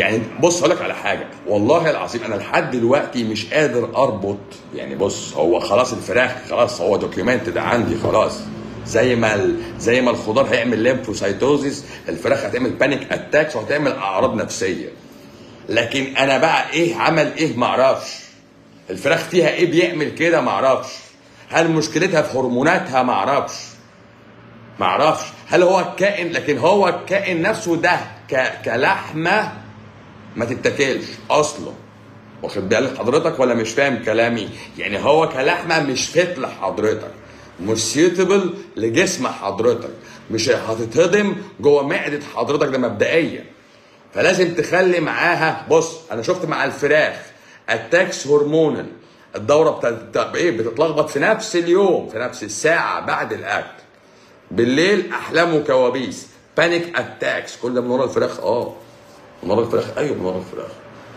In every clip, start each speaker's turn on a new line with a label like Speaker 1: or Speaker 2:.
Speaker 1: يعني بص هقول لك على حاجه والله العظيم انا لحد دلوقتي مش قادر اربط يعني بص هو خلاص الفراخ خلاص هو دوكيومنتد عندي خلاص زي ما ال... زي ما الخضار هيعمل ليمفوسايتوزيس الفراخ هتعمل بانيك اتاكس وهتعمل اعراض نفسيه لكن انا بقى ايه عمل ايه معرفش الفراخ فيها ايه بيعمل كده معرفش هل مشكلتها في هرموناتها معرفش معرفش هل هو الكائن لكن هو الكائن نفسه ده ك... كلحمه ما تتاكلش اصلا واخد بالك حضرتك ولا مش فاهم كلامي يعني هو كلحمه مش فت لحضرتك مش سيوتبل لجسم حضرتك مش هتتهضم جوه معده حضرتك ده مبدئيا فلازم تخلي معاها بص انا شفت مع الفراخ اتاكس هرمونال الدوره بتاعت ايه بتتلخبط في نفس اليوم في نفس الساعه بعد الاكل بالليل احلام وكوابيس بانيك اتاكس كل ده من ورا الفراخ اه من ورا الفراخ ايوه من ورا الفراخ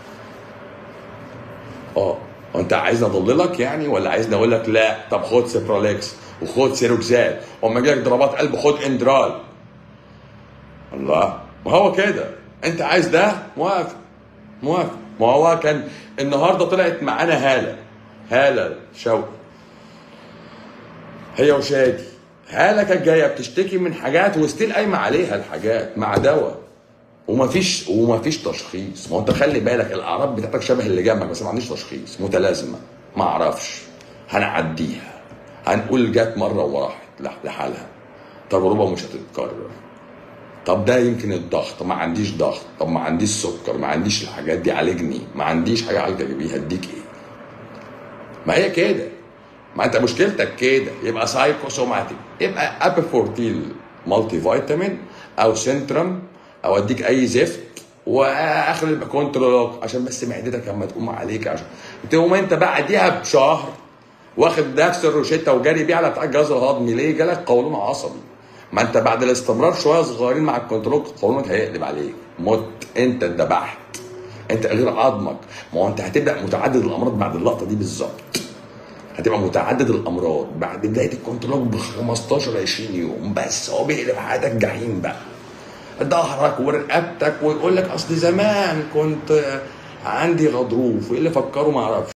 Speaker 1: اه هو انت عايزني اضللك يعني ولا عايزني اقول لك لا طب خد سيبراليكس وخد سيروكسال واما يجيلك ضربات قلب خد اندرال الله ما هو كده انت عايز ده موافق موافق ما هو كان النهارده طلعت معانا هاله هاله شوقي هي وشادي هاله كانت جايه بتشتكي من حاجات وستيل قايمه عليها الحاجات مع دواء ومفيش ومفيش تشخيص ما هو انت خلي بالك الاعراض بتاعتك شبه اللي جنبك بس ما عنديش تشخيص متلازمه ما اعرفش هنعديها هنقول جت مره وراحت لحالها تجربه مش هتتكرر طب ده يمكن الضغط ما عنديش ضغط طب ما عنديش سكر ما عنديش الحاجات دي عالجني ما عنديش حاجه عالجك بيها اديك ايه ما هي كده ما انت مشكلتك كده يبقى سايكوسوماتيك يبقى ابيفورتيل مالتي فيتامين او سنترم او اديك اي زفت واخر يبقى كنترول عشان بس معدتك لما تقوم عليك عشان تقوم انت بعديها بشهر واخد نفس الروشته وجاري بيه على بتاع الجهاز الهضمي ليه؟ جالك قولون عصبي ما انت بعد الاستمرار شويه صغيرين مع الكنترول قولونك هيقلب عليك مت انت اتذبحت انت غير عظمك ما هو انت هتبدا متعدد الامراض بعد اللقطه دي بالظبط هتبقى متعدد الامراض بعد بدايه الكنترول ب 15 20 يوم بس هو بيقلب حياتك جحيم بقى ظهرك ورقبتك ويقول لك اصل زمان كنت عندي غضروف وايه اللي فكروا ما اعرفش